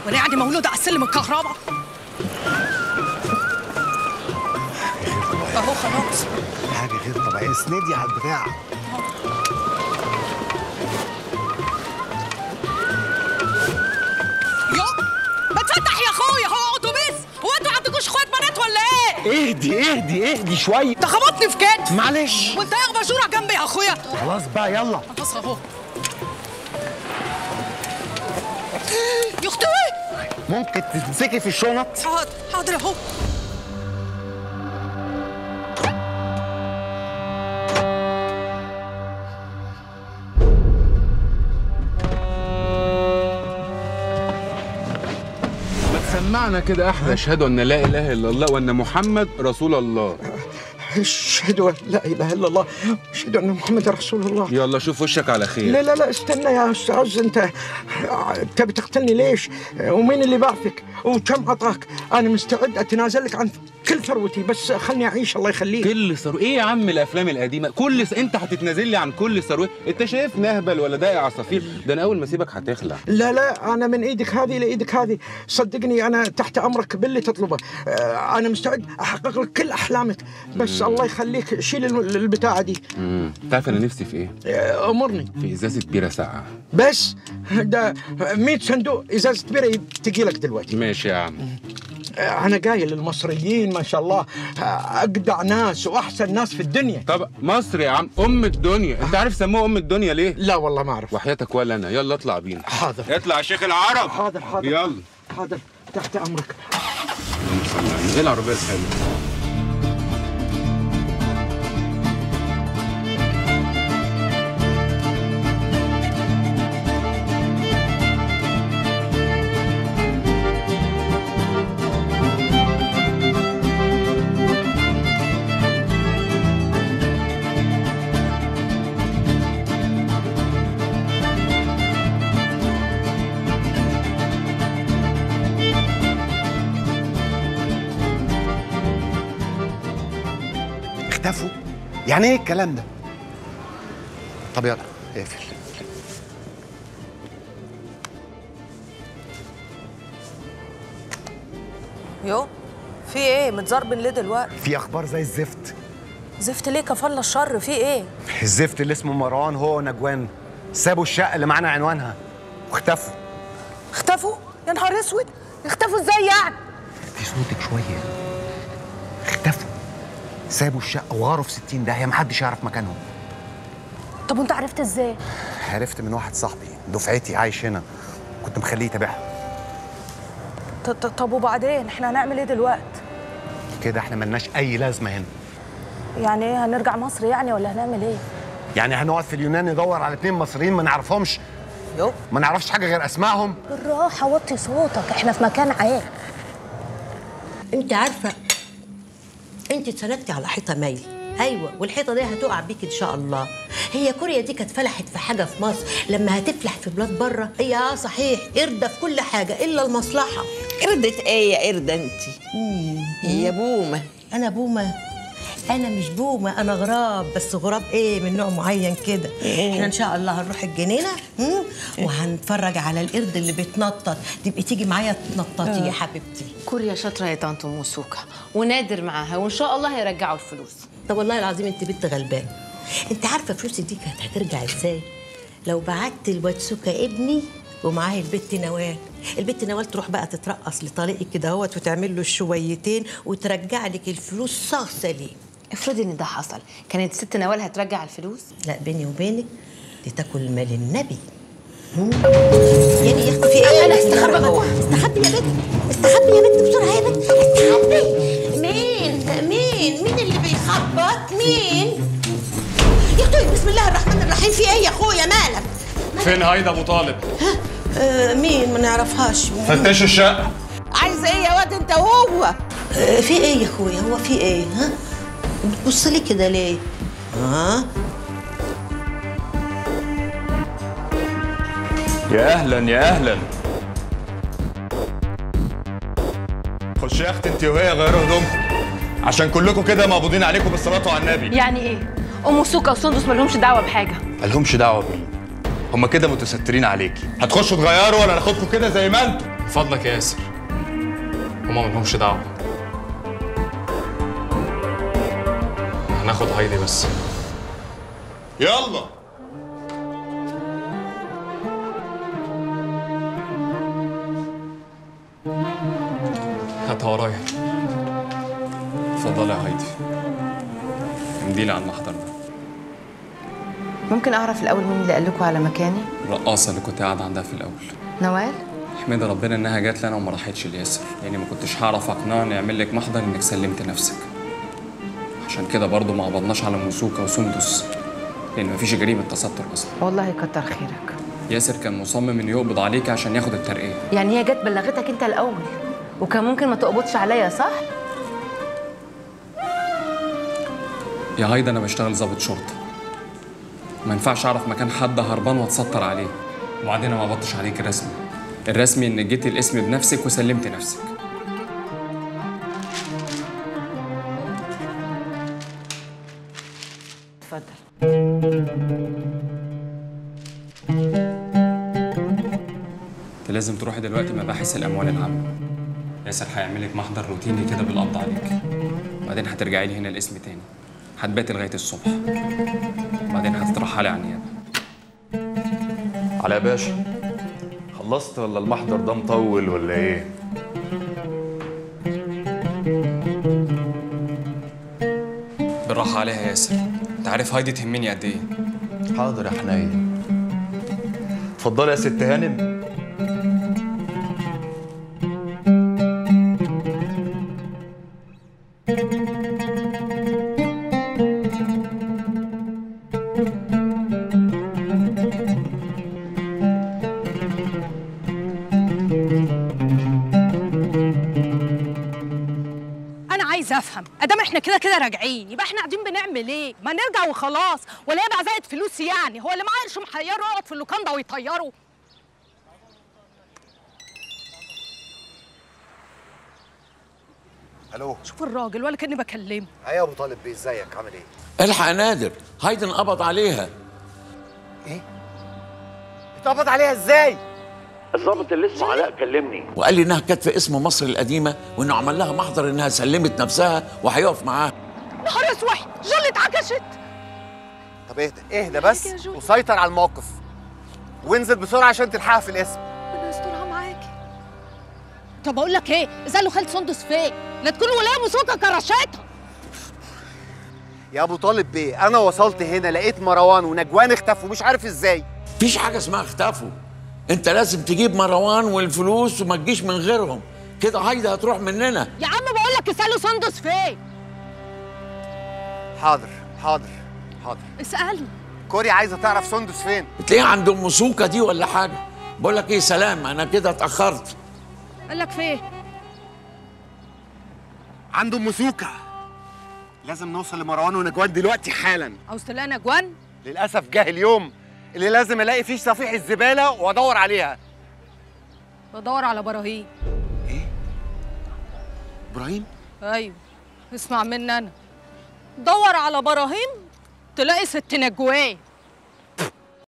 وانا يعني مولوده على السلم الكهرباء اهو خلاص حاجه غير طبيعيه اسندي على البتاع يو ما تفتح يا اخويا هو اتوبيس هو انتوا ما عندكوش اخوات بنات ولا ايه؟ اهدي اهدي اهدي شويه انت خبطني في كتف معلش وانت يا بشوره جنبي يا اخويا خلاص بقى يلا خلاص اهو يا اختي ممكن تمسكي في الشنط حاضر حاضر اهو ما تسمعنا كده احلى اشهد ان لا اله الا الله وان محمد رسول الله اشهد ان لا اله الا الله اشهد ان محمد رسول الله يلا شوف وشك على لا خير لا لا استنى يا استاذ انت تبي تقتلني ليش؟ ومين اللي بعثك؟ وكم عطاك؟ انا مستعد اتنازل لك عن كل ثروتي بس خلني اعيش الله يخليك كل ثروه ايه يا عم الافلام القديمه كل س... انت هتتنازل لي عن كل ثروه انت شايف نهبل ولا ده عصافير ده انا اول ما اسيبك هتخلع لا لا انا من ايدك هذه لايدك هذه صدقني انا تحت امرك باللي تطلبه آه، انا مستعد احقق لك كل احلامك بس الله يخليك شيل الم- البتاعه دي امم تعرف انا نفسي في ايه آه، امرني في ازازه بيره ساقعه بس ده 100 صندوق ازازه بيره تجي لك دلوقتي ماشي يا عم انا قايل المصريين ما شاء الله اجدع ناس واحسن ناس في الدنيا طب مصر يا عم ام الدنيا انت عارف سموها ام الدنيا ليه لا والله ما اعرف وحياتك ولا انا يلا اطلع بينا حاضر اطلع يا شيخ العرب حاضر حاضر يلا حاضر تحت امرك اللهم صل على النبي. ايه العربيه الحلوه اختفوا يعني ايه الكلام ده طب يلا اقفل يو في ايه متزربن ليه دلوقتي في اخبار زي الزفت زفت ليه كفل الشر في ايه الزفت اللي اسمه مروان هو ونجوان سابوا الشقه اللي معانا عنوانها واختفوا اختفوا يا نهار اسود اختفوا ازاي يعني في صوتك شويه اختفوا سابوا الشقه وغاروا في 60 داهيه محدش يعرف مكانهم طب وانت عرفت ازاي عرفت من واحد صاحبي دفعتي عايش هنا كنت مخليه يتابعها ط- ط- طب وبعدين احنا هنعمل ايه دلوقتي كده احنا ملناش اي لازمه هنا يعني ايه هنرجع مصر يعني ولا هنعمل ايه يعني هنقعد في اليونان ندور على اتنين مصريين ما نعرفهمش يو ما نعرفش حاجه غير اسمائهم بالراحه وطي صوتك احنا في مكان عام انت عارفه انت اتسندتي على حيطه مايل ايوه والحيطه دي هتقع بيك ان شاء الله هي كوريا دي كانت فلحت في حاجه في مصر لما هتفلح في بلاد بره هي اه صحيح قرده في كل حاجه الا المصلحه قردة ايه يا قردة انت؟ هي بومة انا بومه انا مش بومه انا غراب بس غراب ايه من نوع معين كده احنا ان شاء الله هنروح الجنينه مم، وهنتفرج على القرد اللي بيتنطط تبقي تيجي معايا تنططي يا حبيبتي كوريا شاطرة يا طنط موسوكا ونادر معاها وإن شاء الله هيرجعوا الفلوس طب والله العظيم انت بنت غلبان انت عارفه فلوسي دي كانت هترجع ازاي لو بعت الواتسوكا ابني ومعاه البت نوال البت نوال تروح بقى تترقص لطليقك كده اهوت وتعمل له الشويتين وترجع لك الفلوس صاغ سليم افرضي إن ده حصل كانت ست نوال هترجع الفلوس لا بيني وبينك دي تاكل مال النبي مم. يعني يا اختي في ايه أنا استخبى جوه استخبي يا بنت استخبي يا بنت بسرعه يا بنت استخبي مين مين مين اللي بيخبط مين يا اختي بسم الله الرحمن الرحيم في ايه يا اخويا مالك فين هيدا ابو طالب آه مين ما نعرفهاش فتشوا الشقه عايزة ايه يا واد انت وهو؟ آه في ايه يا اخويا هو في ايه ها بتبص لي كده ليه ها يا اهلا يا اهلا خش يا اختي انت وهي غيروا هدومكم عشان كلكم كده مقبوضين عليكم بالصلاه على النبي يعني إيه؟ أم سوكا وسندس مالهمش دعوة بحاجة مالهمش دعوه بمين هما كده متسترين عليكي هتخشوا تغيروا ولا ناخدكم كده زي ما انتم من فضلك يا ياسر هما ملهمش دعوة هناخد هايدي بس يلا هاتها ورايا اتفضلي يا هايدي امديلي على المحضر ده ممكن اعرف الاول مين اللي قال لكم على مكاني الرقاصة اللي كنت قاعد عندها في الأول نوال احمد ربنا إنها جات لي أنا وما راحتش لياسر لأني ما كنتش هعرف أقنعه إني أعمل لك محضر إنك سلمت نفسك عشان كده برضه ما قبضناش على موسوكا وسندس لأن مفيش جريمة تستر أصلا والله كتر خيرك ياسر كان مصمم إنه يقبض عليك عشان ياخد الترقية يعني هي جت بلغتك انت الاول وكان ممكن ما تقبضش عليا صح يا هايدا أنا بشتغل ضابط شرطة ما ينفعش أعرف مكان حد هربان وأتستر عليه وبعدين أنا ما قبضتش عليك رسمي الرسمي إنك جيتي الاسم بنفسك وسلمت نفسك اتفضل انت لازم تروحي دلوقتي مباحث الاموال العامه ياسر هيعمل لك محضر روتيني كده بالقبض عليك بعدين هترجعي لي هنا الاسم تاني هتباتي لغايه الصبح بعدين هتترحلي على النيابه على يا باشا خلصت ولا المحضر ده مطول ولا ايه بالراحه عليها يا ياسر انت عارف هايدي تهمني قد ايه حاضر يا حنين اتفضلي يا ست هانم انا عايزه افهم ادام احنا كده كده راجعين يبقى احنا قاعدين بنعمل ايه ما نرجع وخلاص ولا هي بعزقه فلوس يعني هو اللي معاه قرش محيره يقعد في اللوكاندا ويطيره الو شوف الراجل ولا كاني بكلمه يا ابو طالب بيه ازيك عامل ايه الحق يا نادر هايدي انقبض عليها اتقبض عليها ازاي الضابط اللي اسمه علاء كلمني وقال لي انها كانت في اسم مصر القديمه وانه عمل لها محضر انها سلمت نفسها وهيقف معاها نهار اسود جل اتعكشت طب اهدى اهدى بس وسيطر على الموقف وانزل بسرعه عشان تلحقها في الاسم ربنا يسترها معاكي طب اقول لك ايه اسالوا خالد سندس فين لا تكون ولايه موسوكه كرشتها يا ابو طالب بيه انا وصلت هنا لقيت مروان ونجوان اختفوا مش عارف ازاي مفيش حاجه اسمها اختفوا انت لازم تجيب مروان والفلوس وما تجيش من غيرهم كده هايدي هتروح مننا يا عم بقول لك اسالوا سندس فين حاضر حاضر حاضر اسالوا كوري عايزه تعرف سندس فين بتلاقيها عند ام سوكه دي ولا حاجه بقول لك ايه سلام انا كده اتاخرت قال لك فين عنده ام سوكه لازم نوصل لمروان ونجوان دلوقتي حالا عاوز تلاقي نجوان للاسف جه اليوم اللي لازم الاقي فيه صفيح الزباله وادور عليها بدور على براهين ابراهيم ايوه اسمع مني انا دور على براهيم تلاقي ست نجوان